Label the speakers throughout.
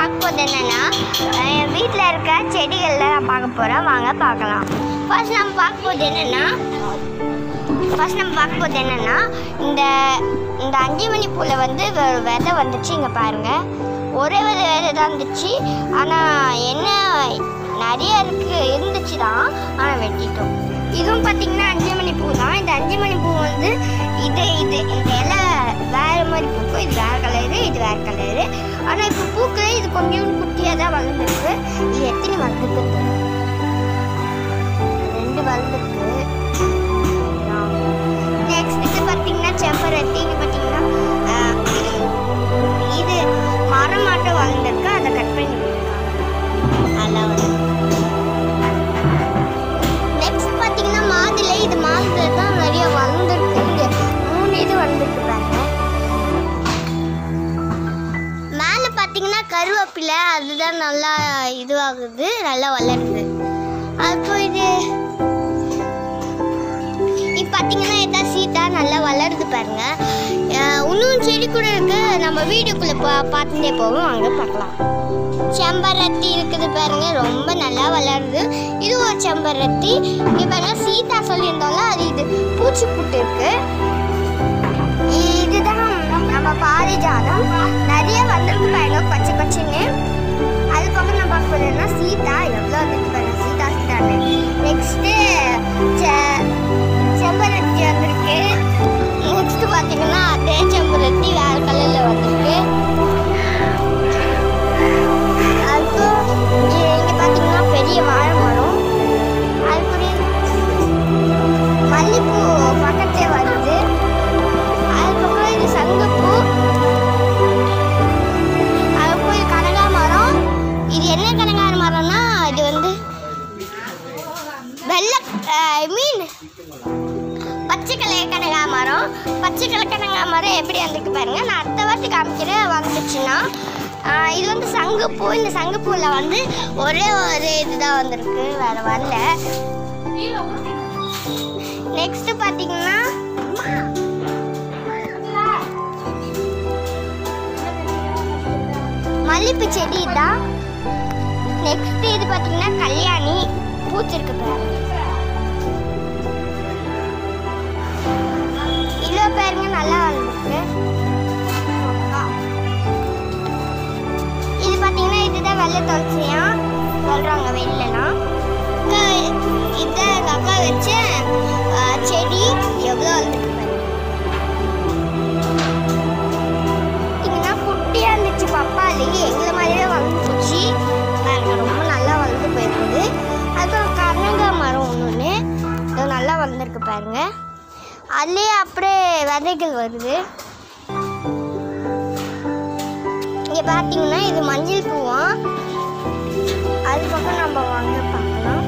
Speaker 1: பார்க்க போகிறது என்னென்னா என் வீட்டில் இருக்க செடிகளில் நான் பார்க்க போகிறேன் வாங்க பார்க்கலாம் ஃபர்ஸ்ட் நம்ம பார்க்க போகிறது என்னென்னா ஃபர்ஸ்ட் நம்ம பார்க்க போகிறது என்னென்னா இந்த இந்த அஞ்சு மணி பூவில் வந்து ஒரு விதை வந்துச்சு இங்கே பாருங்கள் ஒரே ஒரு விதை தான் இருந்துச்சு ஆனால் என்ன நிறைய இருக்கு இருந்துச்சு தான் ஆனால் வெட்டிட்டோம் இதுவும் பார்த்தீங்கன்னா அஞ்சு மணி பூ தான் இந்த அஞ்சு மணி பூ வந்து இது இது இந்த இலை வேறு மாதிரி பூக்கும் இது வேறு கலரு இது வேறு கலரு ஆனால் இப்போ பூக்களே இது கொஞ்சம் குட்டியாக தான் வளர்ந்துருக்கு இது எத்தனை வளர்ந்துருக்கு ரெண்டு வளர்ந்துருக்கு நெக்ஸ்ட் இது பார்த்தீங்கன்னா செம்பருத்தி இது பார்த்தீங்கன்னா ஆஹ், இது மரம் மாட்டம் வளர்ந்துருக்கு அதை கட் பண்ணி விட்டுருக்காங்க. நல்லா வளர்ந்து நெக்ஸ்ட் பார்த்தீங்கன்னா மாதுளை இது மாதுளை தான் நிறைய வளர்ந்துருக்கு இங்க மூணு இது வளர்ந்துருக்கு பாருங்க மேலே பார்த்தீங்கன்னா கருவேப்பிலை அதுதான் நல்லா இதுவாகுது நல்லா வளருது அப்போ இது இப்போ பார்த்தீங்கன்னா இதான் சீட்டா நல்லா வளருது பாருங்க அஹ் இன்னும் செடி கூட இருக்கு நம்ம வீடியோக்குள்ள பா பார்த்துட்டே போவோம் வாங்க பார்க்கலாம் செம்பருத்தி இருக்குது பாருங்க ரொம்ப நல்லா வளருது இது ஒரு செம்பருத்தி இங்க பாருங்க சீதா சொல்லியிருந்தோம்ல அது இது பூச்சி புட்டு இருக்கு இதுதான் நம்ம பாரிஜாதம் நிறைய வந்திருக்கு பாருங்க பச்சை பச்சைன்னு அதுக்கப்புறம் நம்ம பார்க்க போறோம்னா சீதா எவ்வளோ வந்துருக்கு பாருங்க சீதா சீதான்னு நெக்ஸ்ட்டு செம்பருத்தி வந்திருக்கு நெக்ஸ்ட் பார்த்தீங்கன்னா அதே செம்பருத்தி வேற கலரில் வந்திருக்கு அதுக்கும் இங்கே இங்கே பார்த்தீங்கன்னா பெரிய வாழை மரம் அதுக்குரிய மல்லிப்பூ பக்கத்தே வருது அதுக்கப்புறம் இது சங்குப்பூ அதுக்கப்புறம் இது கனகாமரம் இது என்ன கனகார மரம்னா இது வந்து வெள்ளை ஐ மீன் பச்சை கலர் கனகாமரம் பச்சை கலர் கனகாமரம் எப்படி வந்திருக்கு பாருங்க நான் அடுத்த வாட்டி காமிக்கிறேன் வந்துச்சுன்னா ஆஹ் இது வந்து சங்குப்பூ இந்த சங்குப்பூவில் வந்து ஒரே ஒரு இதுதான் வந்திருக்கு வேற வரல நெக்ஸ்ட் பார்த்தீங்கன்னா மல்லிப்பூ செடி தான் நெக்ஸ்ட் இது பார்த்தீங்கன்னா கல்யாணி பூச்சிருக்கு பாருங்க இவ்வளோ பேருங்க நல்லா வந்திருக்கு இது பார்த்தீங்கன்னா இதுதான் வெள்ளை துளசியா சொல்கிறாங்க வெளிலலாம் இதுதான் எங்கள் அக்கா வச்ச ஆ, செடி எவ்வளோ வந்திருக்கு பாருங்க பார்த்தீங்கன்னா குட்டியாக இருந்துச்சு பப்பாளி எங்களை மாதிரியே வளர்ந்து போச்சு பாருங்க ரொம்ப நல்லா வளர்ந்து போயிருக்குது அதுக்கப்புறம் கனகா மரம் ஒன்று இது நல்லா வளர்ந்துருக்கு பாருங்க அதுலேயே அப்படியே விதைகள் வருது இங்கே பார்த்தீங்கன்னா இது மஞ்சள் பூவம் அது பக்கம் நம்ம வாங்க பார்க்கலாம்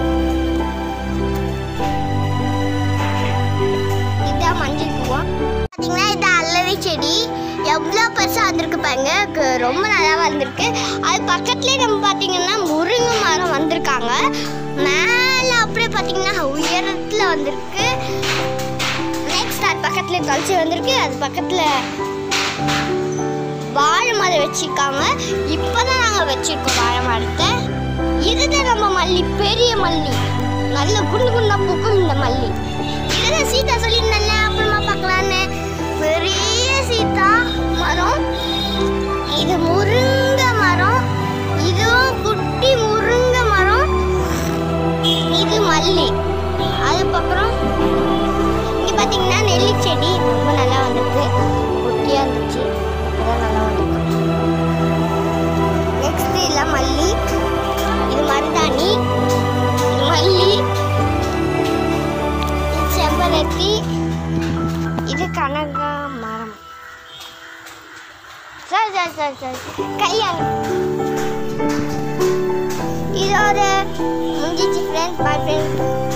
Speaker 1: இதுதான் மஞ்சள் பூவம் பார்த்தீங்கன்னா இது அல்லவி செடி எவ்வளோ பெருசாக வந்திருக்கு பாருங்க கு- ரொம்ப நல்லா வந்திருக்கு அது பக்கத்துலேயே நம்ம பார்த்தீங்கன்னா முருங்கை மரம் வந்திருக்காங்க மேலே அப்படியே பார்த்தீங்கன்னா உயரத்தில் வந்திருக்கு நெக்ஸ்ட் அது பக்கத்தில் துளசி வந்திருக்கு அது பக்கத்தில் வாழை மரம் வச்சிருக்காங்க இப்போதான் நாங்கள் வச்சிருக்கோம் வாழை மரத்தை இதுதான் நம்ம மல்லி பெரிய மல்லி நல்ல குண்டு குண்டா பூக்கும் இந்த மல்லி இதுதான் சீதா சொல்லியிருந்தேன்ல அப்புறமா பார்க்கலான்னு பெரிய சீதா மரம் இது முருங்கை மரம் இதுவும் குட்டி முருங்கை மரம் இது மல்லி அதுக்கப்புறம் இங்கே பார்த்தீங்கன்னா நெல்லி செடி ரொம்ப நல்லா வந்திருக்கு குட்டியாக இருந்துச்சு அதான் நல்லா வந்திருக்கு நெக்ஸ்ட் இல்லை மல்லி இது மருதாணி இது மல்லி இது செம்பருத்தி இது கனகா மரம் சரி சரி சரி சரி கல்யாணம் இதோட முடிஞ்சிச்சு ஃப்ரெண்ட்ஸ் பாய் ஃப்ரெண்ட்ஸ்